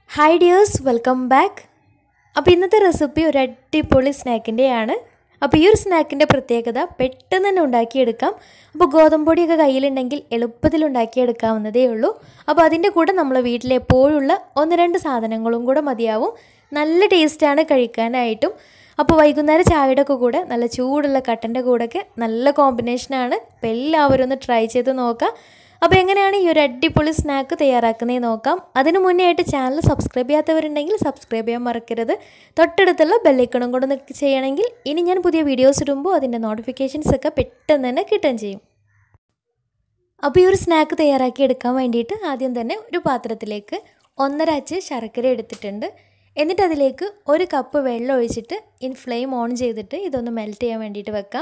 hi dears welcome back അപ്പോൾ ഇന്നത്തെ recipe ഒരു അടിപൊളി സ്നാക്കിൻ്റെയാണ് അപ്പോൾ ഈ ഒരു സ്നാക്കിൻ്റെ പ്രത്യേകത പെട്ടെന്ന് തന്നെ ഉണ്ടാക്കിയെടുക്കാം അപ്പോൾ ഗോതമ്പൊടിയൊക്കെ കയ്യിലുണ്ടെങ്കിൽ എളുപ്പത്തിൽ ഉണ്ടാക്കിയെടുക്കാവുന്നതേ ഉള്ളൂ അപ്പോൾ അതിൻ്റെ കൂടെ നമ്മൾ വീട്ടിൽ എപ്പോഴുള്ള ഒന്ന് രണ്ട് സാധനങ്ങളും കൂടെ മതിയാവും നല്ല ടേസ്റ്റാണ് കഴിക്കാനായിട്ടും അപ്പോൾ വൈകുന്നേരം ചായയുടെ ഒക്കെ കൂടെ നല്ല ചൂടുള്ള കട്ടൻ്റെ കൂടെയൊക്കെ നല്ല കോമ്പിനേഷനാണ് അപ്പോൾ എല്ലാവരും ഒന്ന് ട്രൈ ചെയ്ത് നോക്കാം അപ്പോൾ എങ്ങനെയാണ് ഈ ഒരു അടിപൊളി സ്നാക്ക് തയ്യാറാക്കുന്നതെന്ന് നോക്കാം അതിന് മുന്നേ ആയിട്ട് ചാനൽ സബ്സ്ക്രൈബ് ചെയ്യാത്തവരുണ്ടെങ്കിൽ സബ്സ്ക്രൈബ് ചെയ്യാൻ മറക്കരുത് തൊട്ടടുത്തുള്ള ബെല്ലൈക്കണും കൂടെ ഒന്ന് ചെയ്യണമെങ്കിൽ ഇനി ഞാൻ പുതിയ വീഡിയോസ് ഇടുമ്പോൾ അതിൻ്റെ നോട്ടിഫിക്കേഷൻസ് ഒക്കെ പെട്ടെന്ന് തന്നെ കിട്ടുകയും ചെയ്യും അപ്പോൾ ഈ ഒരു സ്നാക്ക് തയ്യാറാക്കി എടുക്കാൻ വേണ്ടിയിട്ട് ആദ്യം തന്നെ ഒരു പാത്രത്തിലേക്ക് ഒന്നര അച്ച് ശർക്കര എടുത്തിട്ടുണ്ട് എന്നിട്ട് അതിലേക്ക് ഒരു കപ്പ് വെള്ളം ഒഴിച്ചിട്ട് ഇൻ ഫ്ലെയിം ഓൺ ചെയ്തിട്ട് ഇതൊന്ന് മെൽറ്റ് ചെയ്യാൻ വേണ്ടിയിട്ട് വെക്കാം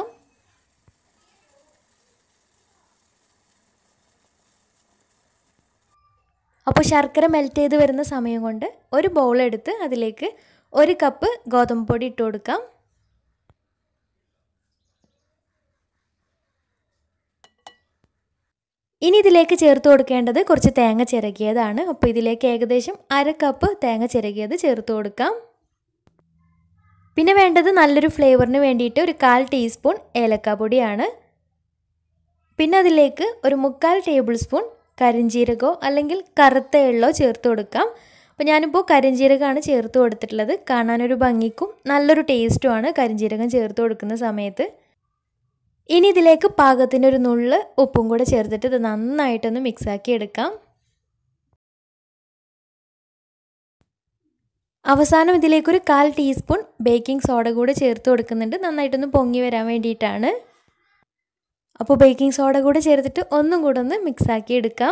അപ്പോൾ ശർക്കര മെൽറ്റ് ചെയ്ത് വരുന്ന സമയം കൊണ്ട് ഒരു ബൗൾ എടുത്ത് അതിലേക്ക് ഒരു കപ്പ് ഗോതമ്പ് പൊടി ഇട്ട് കൊടുക്കാം ഇനി ഇതിലേക്ക് ചേർത്ത് കൊടുക്കേണ്ടത് കുറച്ച് തേങ്ങ ചിരകിയതാണ് അപ്പോൾ ഇതിലേക്ക് ഏകദേശം അര കപ്പ് തേങ്ങ ചിരകിയത് ചേർത്ത് കൊടുക്കാം പിന്നെ വേണ്ടത് നല്ലൊരു ഫ്ലേവറിന് വേണ്ടിയിട്ട് ഒരു കാൽ ടീസ്പൂൺ ഏലക്കാപ്പൊടിയാണ് പിന്നെ അതിലേക്ക് ഒരു മുക്കാൽ ടേബിൾ സ്പൂൺ കരിഞ്ജീരകമോ അല്ലെങ്കിൽ കറുത്ത എള്ളോ ചേർത്ത് കൊടുക്കാം അപ്പോൾ ഞാനിപ്പോൾ കരിഞ്ജീരകമാണ് ചേർത്ത് കൊടുത്തിട്ടുള്ളത് കാണാനൊരു ഭംഗിക്കും നല്ലൊരു ടേസ്റ്റുമാണ് കരിഞ്ജീരകം ചേർത്ത് കൊടുക്കുന്ന സമയത്ത് ഇനി ഇതിലേക്ക് പാകത്തിന് ഒരു നുള്ള് ഉപ്പും കൂടെ ചേർത്തിട്ട് ഇത് നന്നായിട്ടൊന്ന് മിക്സാക്കി എടുക്കാം അവസാനം ഇതിലേക്കൊരു കാൽ ടീസ്പൂൺ ബേക്കിംഗ് സോഡ കൂടെ ചേർത്ത് കൊടുക്കുന്നുണ്ട് നന്നായിട്ടൊന്ന് പൊങ്ങി വരാൻ വേണ്ടിയിട്ടാണ് അപ്പോൾ ബേക്കിംഗ് സോഡ കൂടെ ചേർത്തിട്ട് ഒന്നും കൂടെ ഒന്ന് മിക്സാക്കി എടുക്കാം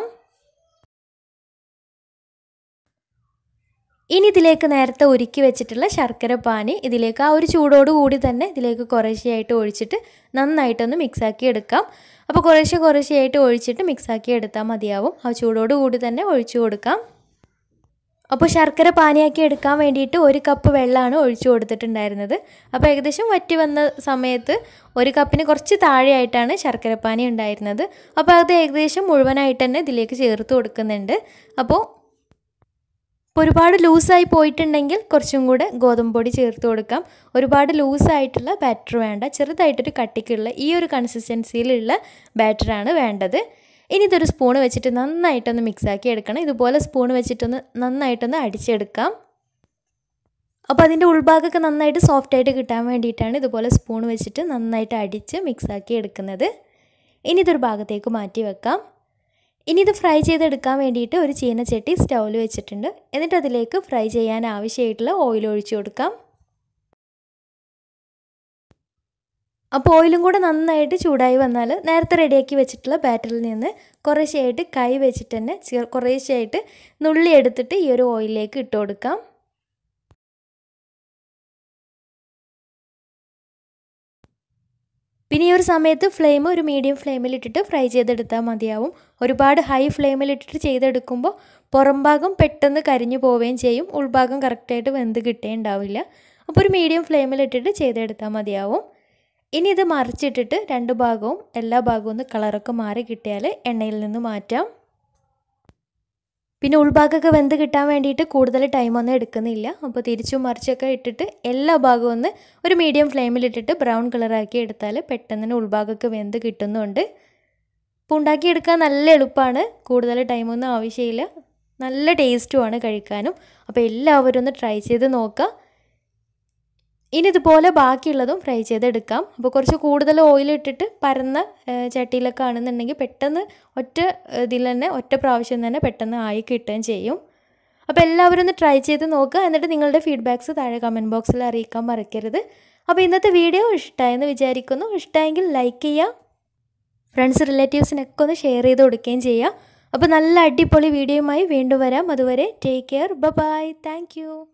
ഇനി ഇതിലേക്ക് നേരത്തെ ഒരുക്കി വെച്ചിട്ടുള്ള ശർക്കര പാനി ഇതിലേക്ക് ആ ഒരു ചൂടോട് കൂടി തന്നെ ഇതിലേക്ക് കുറേശ്ശെയായിട്ട് ഒഴിച്ചിട്ട് നന്നായിട്ടൊന്ന് മിക്സാക്കി എടുക്കാം അപ്പോൾ കുറേശ്ശെ കുറേശ്ശെയായിട്ട് ഒഴിച്ചിട്ട് മിക്സാക്കി എടുത്താൽ മതിയാവും ആ ചൂടോട് കൂടി തന്നെ ഒഴിച്ചു കൊടുക്കാം അപ്പോൾ ശർക്കര പാനിയാക്കി എടുക്കാൻ വേണ്ടിയിട്ട് ഒരു കപ്പ് വെള്ളമാണ് ഒഴിച്ചു കൊടുത്തിട്ടുണ്ടായിരുന്നത് അപ്പോൾ ഏകദേശം വറ്റി വന്ന സമയത്ത് ഒരു കപ്പിന് കുറച്ച് താഴെയായിട്ടാണ് ശർക്കര പാനി ഉണ്ടായിരുന്നത് അപ്പോൾ അത് ഏകദേശം മുഴുവനായിട്ട് തന്നെ ഇതിലേക്ക് ചേർത്ത് കൊടുക്കുന്നുണ്ട് അപ്പോൾ ഒരുപാട് ലൂസായി പോയിട്ടുണ്ടെങ്കിൽ കുറച്ചും കൂടെ ഗോതമ്പ് പൊടി ചേർത്ത് കൊടുക്കാം ഒരുപാട് ലൂസായിട്ടുള്ള ബാറ്റർ വേണ്ട ചെറുതായിട്ടൊരു കട്ടിക്കുള്ള ഈ ഒരു കൺസിസ്റ്റൻസിയിലുള്ള ബാറ്ററാണ് വേണ്ടത് ഇനി ഇതൊരു സ്പൂൺ വെച്ചിട്ട് നന്നായിട്ടൊന്ന് മിക്സാക്കി എടുക്കണം ഇതുപോലെ സ്പൂൺ വെച്ചിട്ടൊന്ന് നന്നായിട്ടൊന്ന് അടിച്ചെടുക്കാം അപ്പോൾ അതിൻ്റെ ഉൾഭാഗമൊക്കെ നന്നായിട്ട് സോഫ്റ്റായിട്ട് കിട്ടാൻ വേണ്ടിയിട്ടാണ് ഇതുപോലെ സ്പൂൺ വെച്ചിട്ട് നന്നായിട്ട് അടിച്ച് മിക്സാക്കി എടുക്കുന്നത് ഇനി ഇതൊരു ഭാഗത്തേക്ക് മാറ്റി വെക്കാം ഇനി ഇത് ഫ്രൈ ചെയ്തെടുക്കാൻ വേണ്ടിയിട്ട് ഒരു ചീനച്ചട്ടി സ്റ്റൗവിൽ വെച്ചിട്ടുണ്ട് എന്നിട്ട് അതിലേക്ക് ഫ്രൈ ചെയ്യാൻ ആവശ്യമായിട്ടുള്ള ഓയിൽ ഒഴിച്ചു കൊടുക്കാം അപ്പോൾ ഓയിലും കൂടെ നന്നായിട്ട് ചൂടായി വന്നാൽ നേരത്തെ റെഡിയാക്കി വെച്ചിട്ടുള്ള ബാറ്ററിൽ നിന്ന് കുറേശ്ശെയായിട്ട് കൈ വെച്ചിട്ട് തന്നെ കുറേശ്ശെയായിട്ട് നുള്ളി എടുത്തിട്ട് ഈ ഒരു ഓയിലിലേക്ക് ഇട്ട് കൊടുക്കാം പിന്നെ ഈ ഒരു സമയത്ത് ഫ്ലെയിം ഒരു മീഡിയം ഫ്ലെയിമിൽ ഇട്ടിട്ട് ഫ്രൈ ചെയ്തെടുത്താൽ മതിയാവും ഒരുപാട് ഹൈ ഫ്ലെയിമിൽ ഇട്ടിട്ട് ചെയ്തെടുക്കുമ്പോൾ പുറം ഭാഗം പെട്ടെന്ന് കരിഞ്ഞു പോവുകയും ചെയ്യും ഉൾഭാഗം കറക്റ്റായിട്ട് വെന്ത് കിട്ടേണ്ടാവില്ല അപ്പോൾ ഒരു മീഡിയം ഫ്ലെയിമിൽ ഇട്ടിട്ട് ചെയ്തെടുത്താൽ മതിയാവും ഇനി ഇത് മറിച്ചിട്ടിട്ട് രണ്ട് ഭാഗവും എല്ലാ ഭാഗവും ഒന്ന് കളറൊക്കെ മാറി കിട്ടിയാൽ എണ്ണയിൽ നിന്ന് മാറ്റാം പിന്നെ ഉൾഭാഗമൊക്കെ വെന്ത് കിട്ടാൻ വേണ്ടിയിട്ട് കൂടുതൽ ടൈമൊന്നും എടുക്കുന്നില്ല അപ്പോൾ തിരിച്ചും മറിച്ചൊക്കെ ഇട്ടിട്ട് എല്ലാ ഭാഗവും ഒന്ന് ഒരു മീഡിയം ഫ്ലെയിമിലിട്ടിട്ട് ബ്രൗൺ കളറാക്കി എടുത്താൽ പെട്ടെന്ന് തന്നെ ഉൾഭാഗമൊക്കെ വെന്ത് കിട്ടുന്നുണ്ട് അപ്പോൾ ഉണ്ടാക്കിയെടുക്കാൻ നല്ല എളുപ്പമാണ് കൂടുതൽ ടൈമൊന്നും ആവശ്യമില്ല നല്ല ടേസ്റ്റുമാണ് കഴിക്കാനും അപ്പോൾ എല്ലാവരും ഒന്ന് ട്രൈ ചെയ്ത് നോക്കുക ഇനി ഇതുപോലെ ബാക്കിയുള്ളതും ഫ്രൈ ചെയ്തെടുക്കാം അപ്പോൾ കുറച്ച് കൂടുതൽ ഓയിൽ ഇട്ടിട്ട് പരന്ന ചട്ടിയിലൊക്കെ ആണെന്നുണ്ടെങ്കിൽ പെട്ടെന്ന് ഒറ്റ ഇതിൽ തന്നെ ഒറ്റ പ്രാവശ്യം തന്നെ പെട്ടെന്ന് ആയി കിട്ടുകയും ചെയ്യും അപ്പോൾ എല്ലാവരും ഒന്ന് ട്രൈ ചെയ്ത് നോക്കുക എന്നിട്ട് നിങ്ങളുടെ ഫീഡ്ബാക്ക്സ് താഴെ കമൻറ്റ് ബോക്സിൽ അറിയിക്കാൻ മറക്കരുത് അപ്പോൾ ഇന്നത്തെ വീഡിയോ ഇഷ്ടമായെന്ന് വിചാരിക്കുന്നു ഇഷ്ടമായെങ്കിൽ ലൈക്ക് ചെയ്യുക ഫ്രണ്ട്സ് റിലേറ്റീവ്സിനൊക്കെ ഒന്ന് ഷെയർ ചെയ്ത് കൊടുക്കുകയും ചെയ്യുക അപ്പോൾ നല്ല അടിപൊളി വീഡിയോയുമായി വീണ്ടും വരാം അതുവരെ ടേക്ക് കെയർ ബൈ താങ്ക്